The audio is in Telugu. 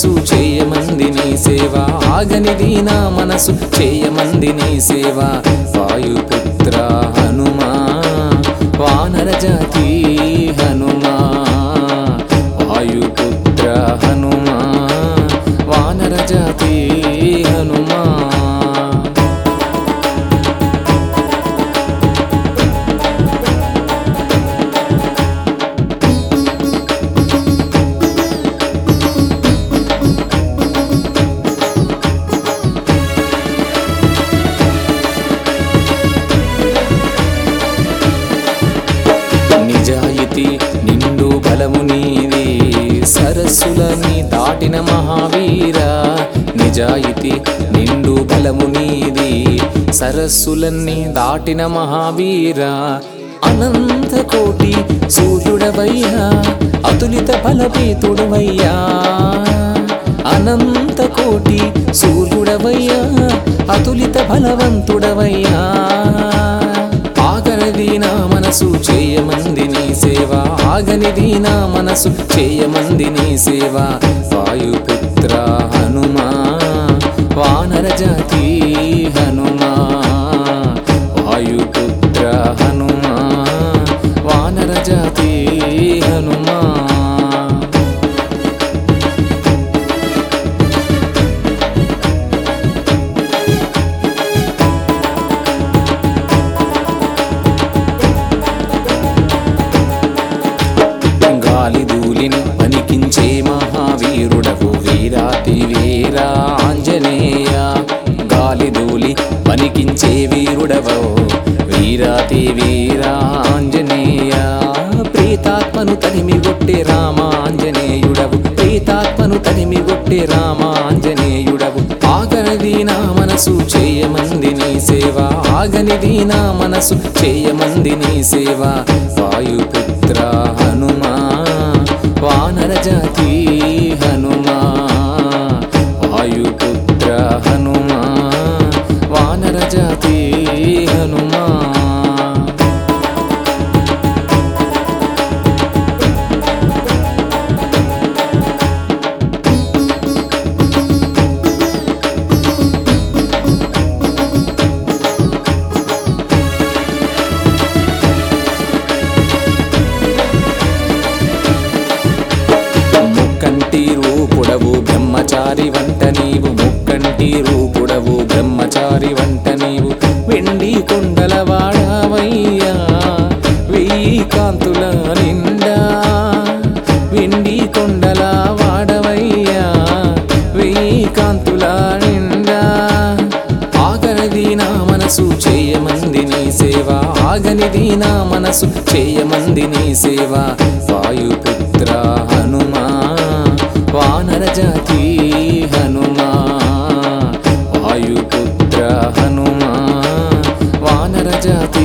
మనసు చేయమంది నీ సేవ ఆగనిది నా మనసు చేయమంది నీ సేవ వాయుపుత్ర హనుమా వానర జాతి హనుమా వాయుపుత్ర హనుమా వానర జాతి హనుమా నిజాయితీ నిండు బలము నీది సరస్సులని దాటిన మహావీర నిజాయితీ నిండు బలము నీది సరస్సులన్నీ దాటిన మహావీర అనంత కోటి సూర్యుడవయ్యా అతులిత బలపీతుడవయ్యా అనంత కోటి సూర్యుడవయ్యా అతులిత బలవంతుడవయ్యా ఆగనిది నా మనసు చేయమంది నీ సేవ ఆగనిది నా మనసు చేయమంది నీ సేవ వాయుపుత్ర హనుమా వానర జాతి హనుమా వాయుపుత్ర హనుమా వానర జాతి హనుమా గాలి ధూళిని పనికించే మహావీరుడవు వీరాతి వీరా ఆంజనేయ గాలి ధూళి పనికించే వీరుడవు వీరాతి వీరా ఆంజనేయ ప్రీతాత్మను తనిమి కొట్టే రామాంజనేయుడవు ప్రీతాత్మను తనిమి కొట్టే రామాంజనేయుడవు ఆగనిది నా మనసు చేయమంది నీ సేవ ఆగనిది నా మనసు చేయమంది నీ సేవ వాయుపుత్ర హనుమా వానర జాతి హనుమా వాయుపుత్ర హనుమా వానర జాతి హనుమా ముక్కంటి రూపుడవు బ్రహ్మచారి వంట నీవు ముక్కంటి రూపుడవు బ్రహ్మచారి వంట నీవు వెండి కొండల వాడవయ్యా వెయ్యి కాంతుల నిండా వెండి కొండల వాడవయ్యా వెయ్యి కాంతుల నిండా ఆగనిది నా మనసు చేయమంది నీ సేవ ఆగనిది నా మనసు చేయమంది నీ సేవ వాయుపుత్ర హనుమా వానర జాతి హనుమా వాయుపుత్ర హనుమా వానర జాతి